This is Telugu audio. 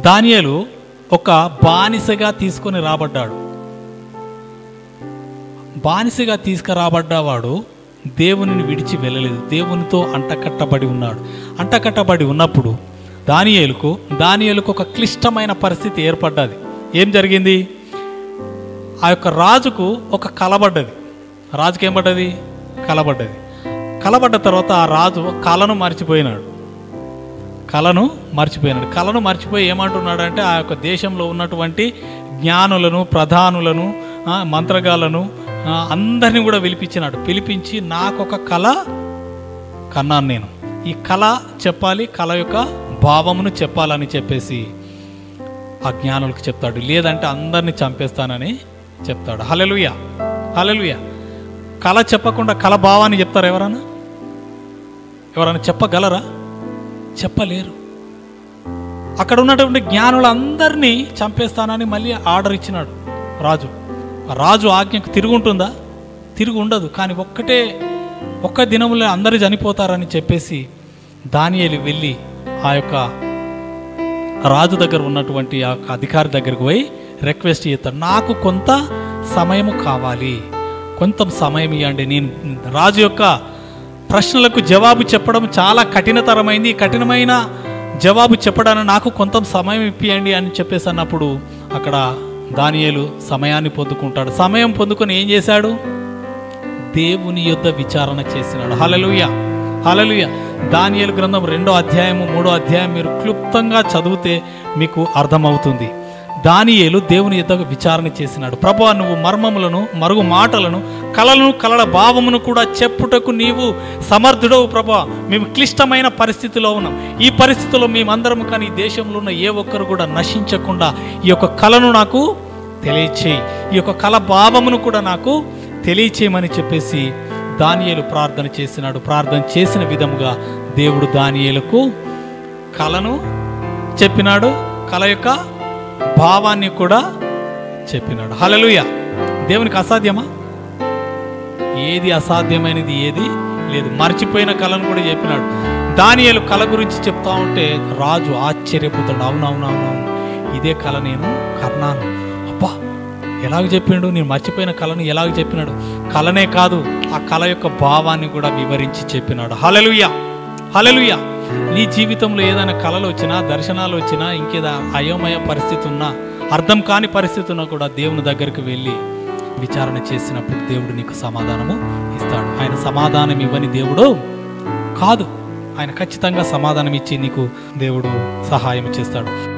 దానియేలు ఒక బానిసగా తీసుకొని రాబడ్డాడు బానిసగా తీసుకురాబడ్డవాడు దేవునిని విడిచి వెళ్ళలేదు దేవునితో అంటకట్టబడి ఉన్నాడు అంటకట్టబడి ఉన్నప్పుడు దానియేలుకు దానియేలుకు ఒక క్లిష్టమైన పరిస్థితి ఏర్పడ్డది ఏం జరిగింది ఆ యొక్క రాజుకు ఒక కలబడ్డది రాజుకి ఏం పడ్డది కలబడ్డది కలబడ్డ తర్వాత ఆ రాజు కళను మర్చిపోయినాడు కళను మర్చిపోయినాడు కళను మర్చిపోయి ఏమంటున్నాడు అంటే ఆ యొక్క దేశంలో ఉన్నటువంటి జ్ఞానులను ప్రధానులను ఆ, మంత్రగాలను ఆ, అందరినీ కూడా పిలిపించినాడు పిలిపించి నాకొక కళ కన్నాను నేను ఈ కళ చెప్పాలి కళ యొక్క భావమును చెప్పాలని చెప్పేసి ఆ జ్ఞానులకు చెప్తాడు లేదంటే అందరినీ చంపేస్తానని చెప్తాడు హలలుయ హలలుయ కళ చెప్పకుండా కళ భావాన్ని చెప్తారు ఎవరన్నా ఎవరైనా చెప్పగలరా చెప్పలేరు అక్కడ ఉన్నటువంటి జ్ఞానులందరినీ చంపేస్తానని మళ్ళీ ఆర్డర్ ఇచ్చినాడు రాజు ఆ రాజు ఆజ్ఞకు తిరిగి ఉంటుందా తిరిగి ఉండదు కానీ ఒక్కటే ఒక్క దినములో అందరూ చనిపోతారని చెప్పేసి దానియేలు వెళ్ళి ఆ యొక్క రాజు దగ్గర ఉన్నటువంటి ఆ యొక్క అధికారి దగ్గరికి పోయి రిక్వెస్ట్ చేస్తాడు నాకు కొంత సమయము కావాలి కొంత సమయం ఇవ్వండి నేను రాజు యొక్క ప్రశ్నలకు జవాబు చెప్పడం చాలా కఠినతరమైంది ఈ కఠినమైన జవాబు చెప్పడానికి నాకు కొంత సమయం ఇప్పియండి అని చెప్పేసి అన్నప్పుడు అక్కడ దానియేలు సమయాన్ని పొందుకుంటాడు సమయం పొందుకొని ఏం చేశాడు దేవుని యొద్ద విచారణ చేసినాడు హలలుయ హలలుయ దానియేలు గ్రంథం రెండో అధ్యాయము మూడో అధ్యాయం మీరు క్లుప్తంగా చదివితే మీకు అర్థమవుతుంది దానియేలు దేవుని యొద్ద విచారణ చేసినాడు ప్రభా నువ్వు మర్మములను మరుగు మాటలను కలలను కలల భావమును కూడా చెప్పుటకు నీవు సమర్థుడవు ప్రభా మేము క్లిష్టమైన పరిస్థితిలో ఉన్నాం ఈ పరిస్థితిలో మేమందరం కానీ ఈ దేశంలో ఉన్న ఏ ఒక్కరు కూడా నశించకుండా ఈ యొక్క కళను నాకు తెలియచేయి ఈ యొక్క కళ భావమును కూడా నాకు తెలియచేయమని చెప్పేసి దానియేలు ప్రార్థన చేసినాడు ప్రార్థన చేసిన విధముగా దేవుడు దానియేలకు కళను చెప్పినాడు కళ యొక్క భావాన్ని కూడా చెప్పినాడు హలలుయ దేవునికి అసాధ్యమా ఏది అసాధ్యమైనది ఏది లేదు మర్చిపోయిన కళను కూడా చెప్పినాడు దానియేలు కళ గురించి చెప్తా ఉంటే రాజు ఆశ్చర్యపోతాడు అవునవునవునవును ఇదే కళ నేను కన్నాను అబ్బా ఎలాగ చెప్పిండు నేను మర్చిపోయిన కళను ఎలాగ చెప్పినాడు కళనే కాదు ఆ కళ యొక్క భావాన్ని కూడా వివరించి చెప్పినాడు హలలుయ హలలుయ నీ జీవితంలో ఏదైనా కళలు వచ్చినా దర్శనాలు వచ్చినా ఇంకేదా అయోమయ పరిస్థితి ఉన్నా అర్థం కాని పరిస్థితి ఉన్నా కూడా దేవుని దగ్గరికి వెళ్ళి విచారణ చేసినప్పుడు దేవుడు నీకు సమాధానము ఇస్తాడు ఆయన సమాధానం ఇవ్వని దేవుడు కాదు ఆయన ఖచ్చితంగా సమాధానం ఇచ్చి నీకు దేవుడు సహాయం చేస్తాడు